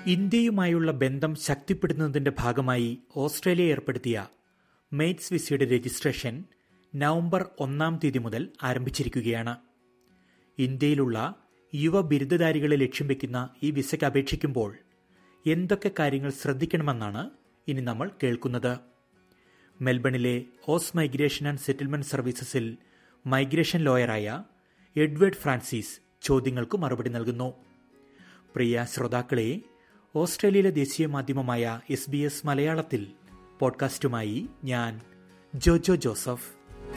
ഇന്ത്യയുമായുള്ള ബന്ധം ശക്തിപ്പെടുത്തുന്നതിന്റെ ഭാഗമായി ഓസ്ട്രേലിയ ഏർപ്പെടുത്തിയ മെയ്റ്റ്സ് വിസയുടെ രജിസ്ട്രേഷൻ നവംബർ ഒന്നാം തീയതി മുതൽ ആരംഭിച്ചിരിക്കുകയാണ് ഇന്ത്യയിലുള്ള യുവ ബിരുദധാരികളെ ലക്ഷ്യം വെക്കുന്ന ഈ വിസയ്ക്ക് അപേക്ഷിക്കുമ്പോൾ എന്തൊക്കെ കാര്യങ്ങൾ ശ്രദ്ധിക്കണമെന്നാണ് ഇനി നമ്മൾ കേൾക്കുന്നത് മെൽബണിലെ ഓസ് മൈഗ്രേഷൻ ആൻഡ് സെറ്റിൽമെന്റ് സർവീസസിൽ മൈഗ്രേഷൻ ലോയറായ എഡ്വേർഡ് ഫ്രാൻസിസ് ചോദ്യങ്ങൾക്ക് മറുപടി നൽകുന്നു പ്രിയ ശ്രോതാക്കളെ ഓസ്ട്രേലിയയിലെ ദേശീയ മാധ്യമമായ എസ് ബി എസ് മലയാളത്തിൽ പോഡ്കാസ്റ്റുമായി ഞാൻ ജോജോ ജോസഫ്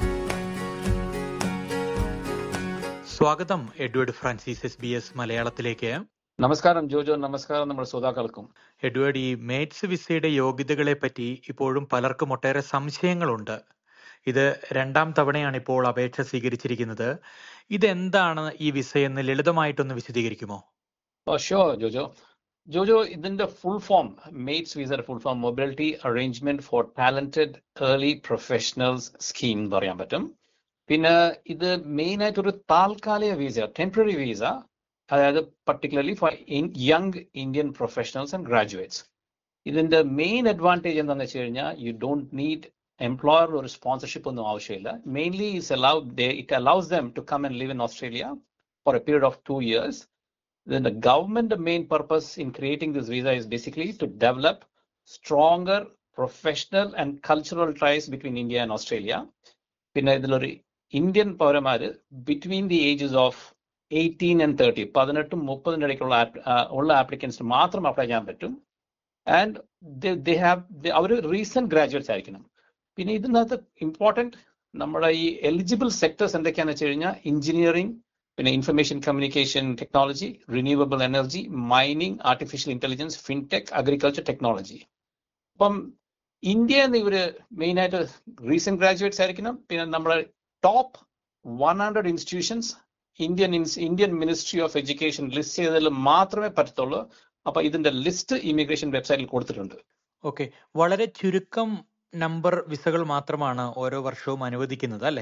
സ്വാഗതം Edward Francis S B S മലയാളത്തിലേക്ക് നമസ്കാരം ജോജോ നമസ്കാരം നമ്മുടെ ശ്രോതാക്കൾക്കും എഡ്വേർഡ് ഈ മേറ്റ്സ് വിസയുടെ യോഗ്യതകളെ പറ്റി ഇപ്പോഴും പലർക്കും ഒട്ടേറെ സംശയങ്ങളുണ്ട് ഇത് രണ്ടാം തവണയാണ് ഇപ്പോൾ അപേക്ഷ സ്വീകരിച്ചിരിക്കുന്നത് ഇതെന്താണ് ഈ വിസ എന്ന് ലളിതമായിട്ടൊന്ന് വിശദീകരിക്കുമോ ഓ ഷോ ജോജോ ജോജോ ഇതിന്റെ ഫുൾ ഫോം മേറ്റ്സ് വിസയുടെ full form mobility arrangement for talented early professionals scheme എന്ന് പറയാൻ പറ്റും പിന്നെ ഇത് മെയിൻ ആയിട്ട് ഒരു താൽക്കാലിക വിസ ടെമ്പററി വിസ അതായത് particularly for young Indian professionals and graduates ഇതിന്റെ മെയിൻ അഡ്വാൻറ്റേജ് എന്താണെന്ന് വെച്ച് കഴിഞ്ഞാൽ യു ഡോണ്ട് നീഡ് എംപ്ലോയർ ഒരു സ്പോൺസർഷിപ്പ് ഒന്നും ആവശ്യമില്ല mainly is allowed it allows them to come and live in Australia four a period of two years then the government the main purpose in creating this visa is basically to develop stronger professional and cultural ties between India and Australia. പിന്നെ ഇതിലൊരു Indian പൗരന്മാര് between the ages of eighteen and thirty പതിനെട്ടും മുപ്പതിൻ്റെ ഇടയ്ക്കുള്ള ഉള്ള ആപ്ലിക്കൻസിന് മാത്രം apply ചെയ്യാൻ പറ്റും ആൻഡ് ദേ ഹാവ് അവർ റീസെന്റ് ഗ്രാജുവേറ്റ്സ് ആയിരിക്കണം പിന്നെ ഇതിനകത്ത് ഇമ്പോർട്ടൻറ്റ് നമ്മുടെ ഈ എലിജിബിൾ സെക്ടേഴ്സ് എന്തൊക്കെയാണെന്ന് വെച്ച് കഴിഞ്ഞാൽ എഞ്ചിനീയറിംഗ് പിന്നെ information communication technology renewable energy mining artificial intelligence fintech agriculture technology അപ്പം ഇന്ത്യ എന്ന് ഇവര് മെയിൻ ആയിട്ട് റീസെന്റ് ഗ്രാജുവേറ്റ്സ് ആയിരിക്കണം പിന്നെ നമ്മുടെ top one hundred institutions Indian Indian ministry of education list ചെയ്തതിൽ മാത്രമേ പറ്റത്തുള്ളൂ അപ്പൊ ഇതിന്റെ ലിസ്റ്റ് ഇമിഗ്രേഷൻ വെബ്സൈറ്റിൽ കൊടുത്തിട്ടുണ്ട് ഓക്കെ വളരെ ചുരുക്കം നമ്പർ വിസകൾ മാത്രമാണ് ഓരോ വർഷവും അനുവദിക്കുന്നത് അല്ലേ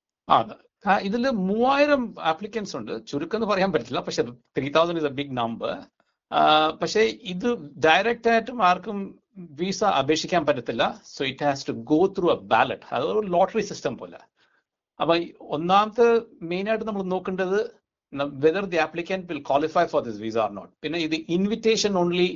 ആ ഇതിൽ മൂവായിരം ആപ്ലിക്കൻസ് ഉണ്ട് ചുരുക്കം എന്ന് പറയാൻ പറ്റില്ല പക്ഷെ three thousand is a big number പക്ഷേ ഇത് ഡയറക്റ്റ് ആയിട്ടും ആർക്കും വിസ അപേക്ഷിക്കാൻ പറ്റത്തില്ല so it has to go through a ballot അതൊരു ലോട്ടറി സിസ്റ്റം പോലെ അപ്പൊ ഒന്നാമത്തെ മെയിൻ ആയിട്ട് നമ്മൾ നോക്കേണ്ടത് whether the applicant will qualify for this visa or not പിന്നെ ഇത് ഇൻവിറ്റേഷൻ ഓൺലി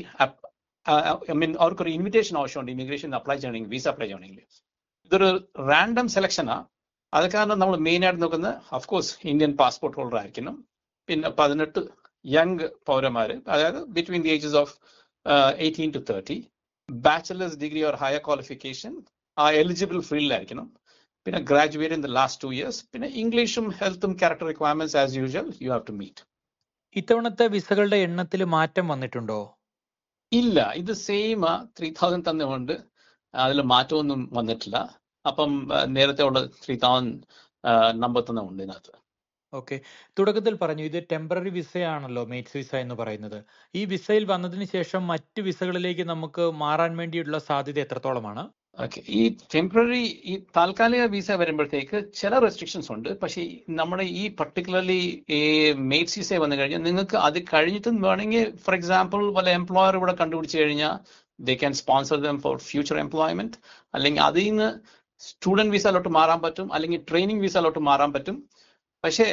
ഐ മീൻ അവർക്കൊരു ഇൻവിറ്റേഷൻ ആവശ്യമുണ്ട് ഇമിഗ്രേഷൻ അപ്ലൈ ചെയ്യണമെങ്കിൽ വിസ അപ്ലൈ ചെയ്യണമെങ്കിൽ ഇതൊരു റാൻഡം സെലക്ഷനാ അത് കാരണം നമ്മൾ മെയിൻ ആയിട്ട് നോക്കുന്നത് അഫ്കോഴ്സ് ഇന്ത്യൻ പാസ്പോർട്ട് ഹോൾഡർ ആയിരിക്കണം പിന്നെ പതിനെട്ട് യങ് പൗരന്മാര് അതായത് between the ages of eighteen to thirty bachelor's degree or higher qualification ആ എലിജിബിൾ ഫീൽഡിലായിരിക്കണം പിന്നെ graduate in the last two years പിന്നെ ഇംഗ്ലീഷും ഹെൽത്തും character requirements as usual you have to meet ഇത്തവണത്തെ വിസകളുടെ എണ്ണത്തിൽ മാറ്റം വന്നിട്ടുണ്ടോ ഇല്ല ഇത് സെയിം ത്രീ തൗസൻഡ് തന്നുകൊണ്ട് അതിൽ മാറ്റമൊന്നും വന്നിട്ടില്ല അപ്പം നേരത്തെ ഉള്ള ത്രീ തൗസൻഡ് നമ്പർ തന്നെ ഉണ്ട് ഇതിനകത്ത് ഓക്കെ തുടക്കത്തിൽ പറഞ്ഞു ഇത് ടെമ്പററി വിസയാണല്ലോ മേറ്റ്സ് വിസ എന്ന് പറയുന്നത് ഈ വിസയിൽ വന്നതിന് ശേഷം മറ്റ് വിസകളിലേക്ക് നമുക്ക് മാറാൻ വേണ്ടിയുള്ള സാധ്യത എത്രത്തോളമാണ് ഓക്കെ ഈ ടെമ്പററി ഈ താൽക്കാലിക വിസ വരുമ്പോഴത്തേക്ക് ചില റെസ്ട്രിക്ഷൻസ് ഉണ്ട് പക്ഷേ നമ്മുടെ ഈ പർട്ടിക്കുലർലി ഈ മേറ്റ്സ് വിസ വന്നു കഴിഞ്ഞാൽ നിങ്ങൾക്ക് അത് കഴിഞ്ഞിട്ടും വേണമെങ്കിൽ ഫോർ എക്സാമ്പിൾ വല്ല എംപ്ലോയർ ഇവിടെ കണ്ടുപിടിച്ച് കഴിഞ്ഞാൽ they can sponsor them for future employment അല്ലെങ്കിൽ അതിൽ നിന്ന് സ്റ്റുഡന്റ് വിസയിലോട്ട് മാറാൻ പറ്റും അല്ലെങ്കിൽ ട്രെയിനിങ് വിസയിലോട്ട് മാറാൻ പറ്റും പക്ഷേ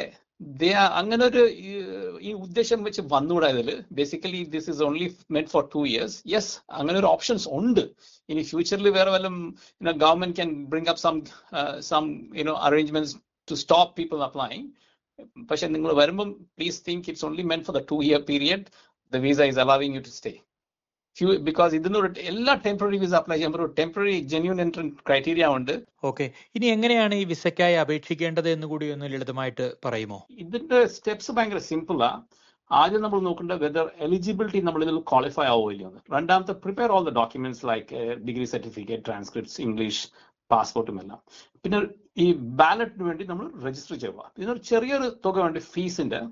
അങ്ങനെ ഒരു ഈ ഉദ്ദേശം വെച്ച് വന്നുകൂടാ ഇതിൽ basically this is only meant for two years yes അങ്ങനെ ഒരു ഓപ്ഷൻസ് ഉണ്ട് ഇനി ഫ്യൂച്ചറിൽ വേറെ വല്ലതും government can bring up some some you know arrangements to stop people applying പക്ഷെ നിങ്ങൾ വരുമ്പം please think it's only meant for the two year period the visa is allowing you to stay few because ഇതിനൊരു എല്ലാ temporary visa apply ചെയ്യുമ്പോൾ ഒരു temporary genuine entrant criteria ഉണ്ട് okay ഇനി എങ്ങനെയാണ് ഈ വിസയ്ക്കായി അപേക്ഷിക്കേണ്ടത് എന്ന് കൂടി ഒന്ന് ലളിതമായിട്ട് പറയുമോ ഇതിന്റെ സ്റ്റെപ്സ് ഭയങ്കര സിമ്പിളാ ആദ്യം നമ്മൾ നോക്കേണ്ട വെദർ എലിജിബിലിറ്റി നമ്മൾ ഇതിൽ ക്വാളിഫൈ ആവോ ഇല്ലയോ രണ്ടാമത്തെ prepare all the documents like degree certificate transcripts English പാസ്പോർട്ടും എല്ലാം പിന്നെ ഈ ബാലറ്റിന് വേണ്ടി നമ്മൾ രജിസ്റ്റർ ചെയ്യുക ഇതിനൊരു ചെറിയൊരു തുക വേണ്ടി ഫീസിന്റെ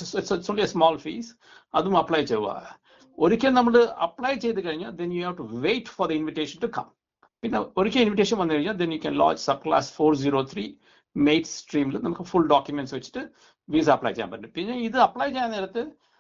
സ്മോൾ ഫീസ് അതും അപ്ലൈ ചെയ്യുക ഒരിക്കൽ നമ്മൾ അപ്ലൈ ചെയ്ത് കഴിഞ്ഞാൽ then you have to wait for the invitation to come പിന്നെ ഒരിക്കൽ ഇൻവിറ്റേഷൻ വന്നു കഴിഞ്ഞാൽ then you can launch subclass four zero three mate സ്ട്രീമിൽ നമുക്ക് ഫുൾ ഡോക്യുമെന്റ്സ് വെച്ചിട്ട് വിസ അപ്ലൈ ചെയ്യാൻ പറ്റും പിന്നെ ഇത് അപ്ലൈ ചെയ്യാൻ നേരത്ത്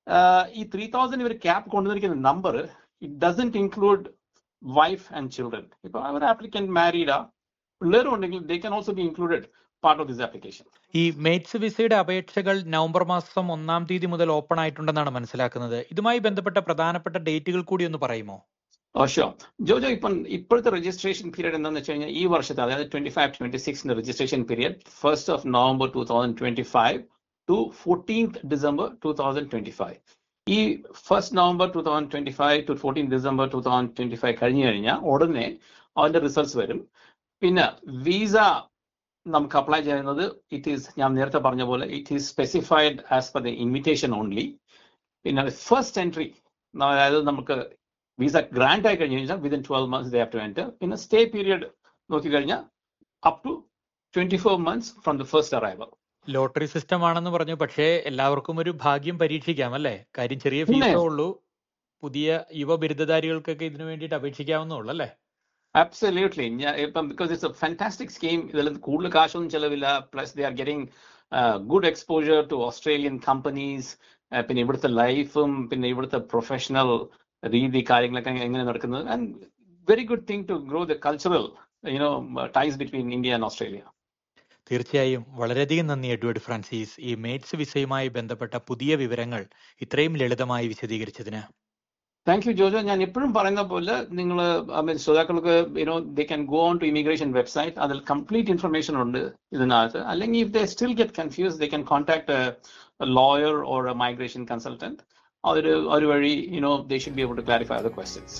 ഈ ത്രീ തൗസൻഡ് ഇവർ ക്യാപ് കൊണ്ടുവന്നിരിക്കുന്ന number it doesn't include wife and children ഇപ്പൊ അവർ ആപ്ലിക്കന്റ് മാരീഡാ പിള്ളേരും ഉണ്ടെങ്കിൽ they can also be included part of this application ഈ മേറ്റ്സ് വിസയുടെ അപേക്ഷകൾ നവംബർ മാസം ഒന്നാം തീയതി മുതൽ ഓപ്പൺ ആയിട്ടുണ്ടെന്നാണ് മനസ്സിലാക്കുന്നത് ഇതുമായി ബന്ധപ്പെട്ട പ്രധാനപ്പെട്ട ഡേറ്റുകൾ കൂടി ഒന്ന് പറയുമോ ഓഷോ ജോജോ ഇപ്പം ഇപ്പോഴത്തെ രജിസ്ട്രേഷൻ പീരീഡ് എന്താണെന്ന് വെച്ച് കഴിഞ്ഞാൽ ഈ വർഷത്തെ അതായത് ട്വന്റി ഫൈവ് ട്വന്റി സിക്സിന്റെ registration period first of November two thousand twenty five to fourteenth December two thousand twenty five ഈ first November two thousand twenty five to fourteen December two thousand twenty five കഴിഞ്ഞു കഴിഞ്ഞാൽ ഉടനെ അതിന്റെ results വരും പിന്നെ visa നമുക്ക് apply ചെയ്യുന്നത് it is ഞാൻ നേരത്തെ പറഞ്ഞ പോലെ it is specified as per the invitation only പിന്നെ ഫസ്റ്റ് എൻട്രി അതായത് നമുക്ക് വിസ ഗ്രാൻഡ് ആയി കഴിഞ്ഞു കഴിഞ്ഞാൽ within twelve months they have to enter പിന്നെ സ്റ്റേ പീരിയഡ് നോക്കിക്കഴിഞ്ഞാൽ up to twenty four months from the first arrival lottery system ആണെന്ന് പറഞ്ഞു പക്ഷേ എല്ലാവർക്കും ഒരു ഭാഗ്യം പരീക്ഷിക്കാം അല്ലേ കാര്യം ചെറിയ പിന്നെ. ഫീസേ ഉള്ളൂ പുതിയ യുവ ബിരുദധാരികൾക്കൊക്കെ ഇതിനു വേണ്ടിയിട്ട് അപേക്ഷിക്കാവുന്നേ ഉള്ളൂ അല്ലേ അബ്സല്യൂട്ട്ലി ഇപ്പം because it's a fantastic scheme ഇതിൽ കൂടുതൽ കാശൊന്നും ചെലവില്ല plus they are getting good exposure to Australian companies പിന്നെ ഇവിടുത്തെ ലൈഫും പിന്നെ ഇവിടുത്തെ പ്രൊഫഷണൽ രീതി കാര്യങ്ങളൊക്കെ എങ്ങനെ നടക്കുന്നത് and very good thing to grow the cultural you know ties between India and Australia തീർച്ചയായും വളരെയധികം നന്ദി എഡ്വേർഡ് ഫ്രാൻസിസ് ഈ മേറ്റ്സ് വിസയുമായി ബന്ധപ്പെട്ട പുതിയ വിവരങ്ങൾ ഇത്രയും ലളിതമായി വിശദീകരിച്ചതിന് താങ്ക് യു ജോജോ ഞാൻ എപ്പോഴും പറയുന്ന പോലെ നിങ്ങൾ ശ്രോതാക്കൾക്ക് you know they can go on to immigration website അതിൽ കംപ്ലീറ്റ് ഇൻഫർമേഷൻ ഉണ്ട് ഇതിനകത്ത് അല്ലെങ്കിൽ if they still get confuse they can contact lawyer or a migration consultant അതൊരു ഒരു വഴി you know they should be able to clarify the questions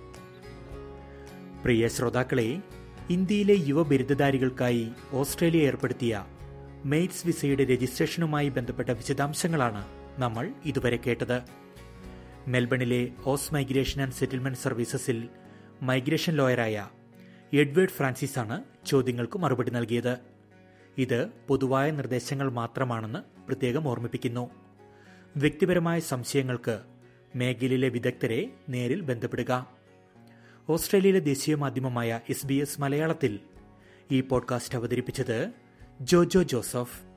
പ്രിയ ശ്രോതാക്കളെ ഇന്ത്യയിലെ യുവ ബിരുദധാരികൾക്കായി ഓസ്ട്രേലിയ ഏർപ്പെടുത്തിയ മെയ്റ്റ്സ് വിസയുടെ രജിസ്ട്രേഷനുമായി ബന്ധപ്പെട്ട വിശദാംശങ്ങളാണ് നമ്മൾ ഇതുവരെ കേട്ടത് മെൽബണിലെ ഓസ് മൈഗ്രേഷൻ ആൻഡ് സെറ്റിൽമെന്റ് സർവീസസിൽ മൈഗ്രേഷൻ ലോയറായ എഡ്വേർഡ് ഫ്രാൻസിസ് ആണ് ചോദ്യങ്ങൾക്ക് മറുപടി നൽകിയത് ഇത് പൊതുവായ നിർദ്ദേശങ്ങൾ മാത്രമാണെന്ന് പ്രത്യേകം ഓർമ്മിപ്പിക്കുന്നു വ്യക്തിപരമായ സംശയങ്ങൾക്ക് മേഖലയിലെ വിദഗ്ധരെ നേരിൽ ബന്ധപ്പെടുക ഓസ്ട്രേലിയയിലെ ദേശീയ മാധ്യമമായ എസ് ബി എസ് മലയാളത്തിൽ ഈ പോഡ്കാസ്റ്റ് അവതരിപ്പിച്ചത് ജോജോ ജോസഫ്